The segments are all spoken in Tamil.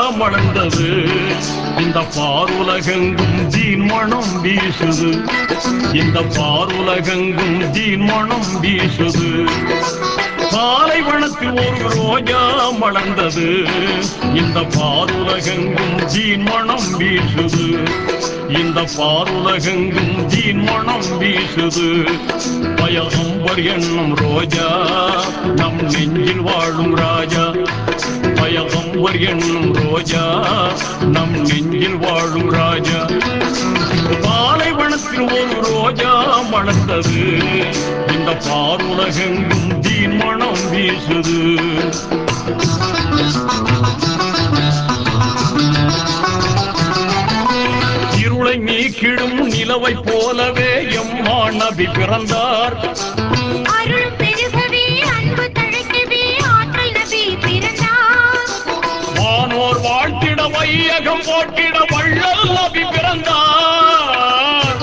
மலர்ந்தது இந்த பாருலகெங்கும் ஜீன் மனம் வீசுது இந்த பாருலகெங்கும் ஜீன் மனம் வீசுது பாலைவனத்தில் ஒரு ரோஜா மலர்ந்தது இந்த பாருலகெங்கும் ஜீன் மனம் வீசுது இந்த பாருலகெங்கும் ஜீன் மனம் வீசுது பயகம்பர் என்னும் ரோஜா நம் நெஞ்சில் வாழும் ராஜா பயகம்பர் என்னும் ரோஜா நம் நெஞ்சில் வாழும் ராஜா பாலைவனத்தில் ஒரு ரோஜா மலர்ந்தது இந்த பாருலகெங்கும் தீன் மனம் வீசுது இருளை நீக்கிடும் நிலவை போலவே எம்மா நபி பிறந்தார் அருள் பெருகவே அன்பு தழைக்கவே ஆற்றல் நபி பிறந்தார் வானோர் வாழ்த்திட வையகம் போட்டிட வள்ளல் நபி பிறந்தார்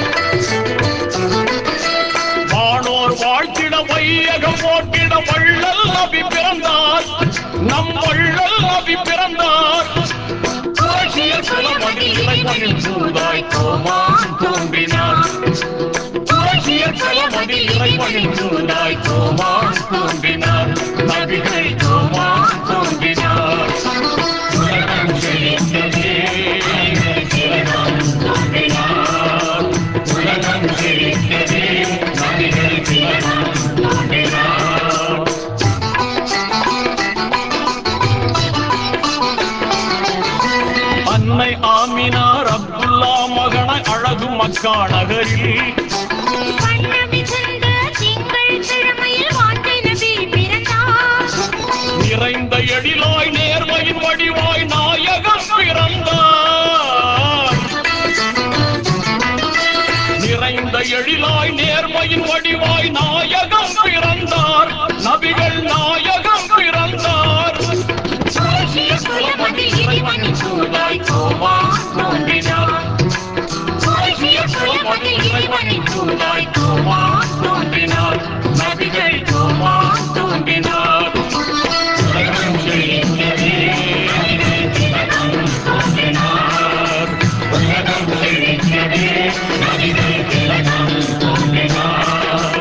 வானோர் வாழ்த்திட வையகம் போட்டிட வள்ளல் நபி பிறந்தார் நம் வள்ளல் நபி பிறந்தார் புரட்சியர் குலமதி இறைவனின் சூதாய் கோமான் தோன்றினார் புரட்சியர் குலமதி இறைவனின் சூதாய் கோமான் தோன்றினார் நபிகள் கோமான் தோன்றினார் உலகம் செழித்ததே திலகம் தோன்றினார் உலகம் செழித்ததே நபிகள் திலகம் தோன்றினார் அன்னை ஆமினார் அப்துல்லா மகன அழகு மக்கா நகரில் வண்ணமிகுந்த திங்கள் கிழமையில் வாஞ்சை நபி பிறந்தார் நிறைந்த எழிலாய் நேர்மையின் வடிவாய் நாயகம் பிறந்தார் நிறைந்த எழிலாய் நேர்மையின் வடிவாய் நாயகம் பிறந்தார் நபிகள் நாயகம் பிறந்தார் குலமதி இறைவனின் சூதாய் கோமான் தோன்றினார் குலமதி இறைவனின் சூதாய் கோமான் தோன்றினார் நபிகள் கோமான் தோன்றினார் உலகம் செழித்ததே, திலகம் தோன்றினார். உலகம் செழித்ததே, நபிகள் திலகம் தோன்றினார்.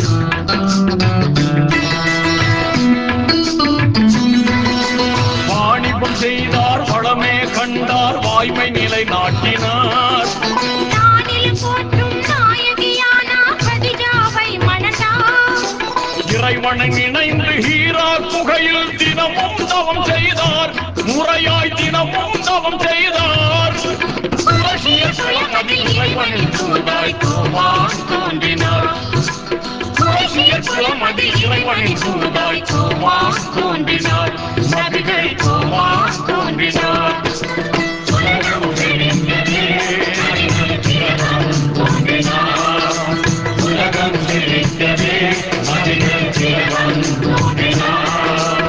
வாணிபம் செய்தார் வளமே கண்டார் வாய்மை நிலை நாட்டினார் நானில் போற்றும் நாயகியானா கதிஜாவை மணந்தார் இறைவனை இணைந்து ஹீரா குகையில் தினமும் தவம் செய்தார் முறையாய் தினமும் தவம் செய்தார் புரட்சியர் குலமதி இறைவனின் தூதாய் கோமான் தோன்றினார் புரட்சியர் குலமதி இறைவனின் தூதாய் கோமான் தோன்றினார் நபிகள் கோமான் தோன்றினார் உலகம் செழித்ததே, நபிகள் திலகம் தோன்றினார். உலகம் செழித்ததே, நபிகள் திலகம் தோன்றினார்.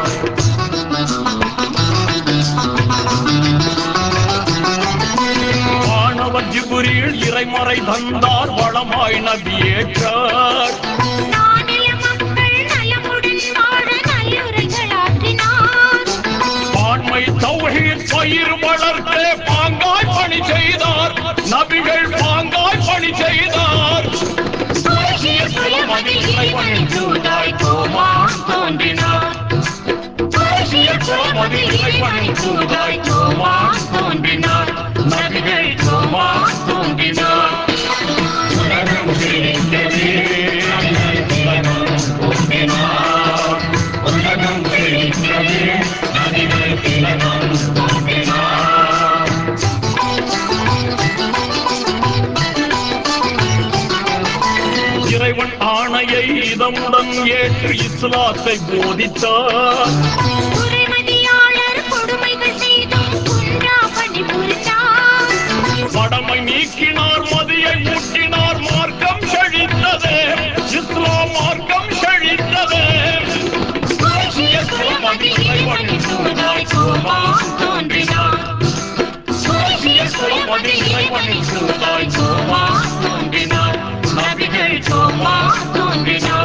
வானவர் ஜிபுரில் இறைமறை தந்தார் வளமாய் நபியேற்றார் நானில மக்கள் நலமுடன் வாழ நல்லுரைகளாற்றினார் பான்மை தௌஹீத் பயிர் வளர்க்க பாங்காய் பணி செய்தார் நபிகள் பாங்காய் பணி செய்தார் புரட்சியர் குலமதி இறைவனின் தூதாய் கோமான் தோன்றினார் புரட்சியர் குலமதி இறைவனின் தூதாய் கோமான் தோன்றினார் நபிகள் கோமான் தோன்றினார் உலகம் செழித்ததே, நபிகள் திலகம் தோன்றினார். உலகம் செழித்ததே, நபிகள் திலகம் தோன்றினார். இறைவன் ஆணையை இதமுடன் ஏற்று இஸ்லாத்தை போதித்தார் குறைமதியாளர் கொடுமைகள் செய்தும் குன்றா பணி புரிந்தார் மடமை நீக்கினார் மதியை ஊட்டினார் மார்க்கம் செழித்தது இஸ்லாம் மார்க்கம் செழித்தது புரட்சியர் குலமதி இறைவனின் தூதாய் கோமான் தோன்றினார் புரட்சியர் குலமதி இறைவனின் தூதாய் கோமான் தோன்றினார் நபிகள் கோமான் தோன்றினார்